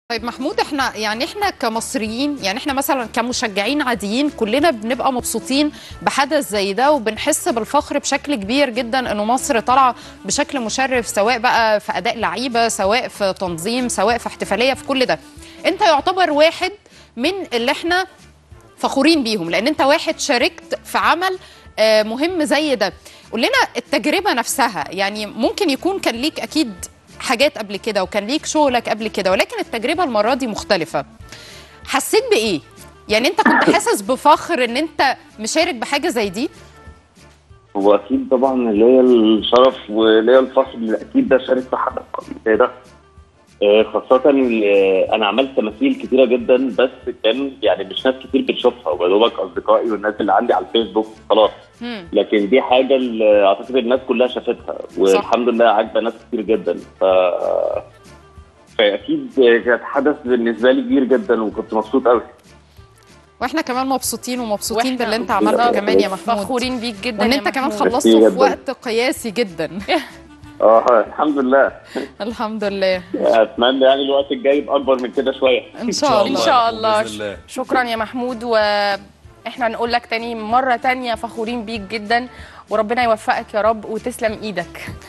طيب محمود احنا يعني احنا كمصريين يعني احنا مثلا كمشجعين عاديين كلنا بنبقى مبسوطين بحدث زي ده وبنحس بالفخر بشكل كبير جدا انه مصر طالعه بشكل مشرف سواء بقى في اداء لعيبه سواء في تنظيم سواء في احتفاليه في كل ده انت يعتبر واحد من اللي احنا فخورين بيهم لان انت واحد شاركت في عمل آه، مهم زي ده قول لنا التجربه نفسها يعني ممكن يكون كان ليك اكيد حاجات قبل كده وكان ليك شغلك قبل كده ولكن التجربه المره دي مختلفه حسيت بايه يعني انت كنت حاسس بفخر ان انت مشارك بحاجه زي دي هو اكيد طبعا ليا الشرف وليا الفخر اللي اكيد ده شارك في حدث زي ده آه، خاصة آه، أنا عملت تماثيل كتيرة جدا بس كان يعني مش ناس كتير بتشوفها ويا دوبك أصدقائي والناس اللي عندي على الفيسبوك خلاص مم. لكن دي حاجة اللي أعتقد الناس كلها شافتها والحمد لله عاجبة ناس كتير جدا ف فأكيد كانت حدث بالنسبة لي كبير جدا وكنت مبسوط قوي واحنا كمان مبسوطين ومبسوطين وإحنا باللي انت عملته بالظبط. كمان يا محمود فخورين بيك جدا وان يا انت كمان محمود. خلصته في جداً. وقت قياسي جدا اه الحمد لله الحمد لله اتمنى يعني الوقت الجاي يبقى اكبر من كده شويه ان شاء ان الله شاء الله بإذن الله. شكرا يا محمود واحنا نقول لك تاني مره تانية فخورين بيك جدا وربنا يوفقك يا رب وتسلم ايدك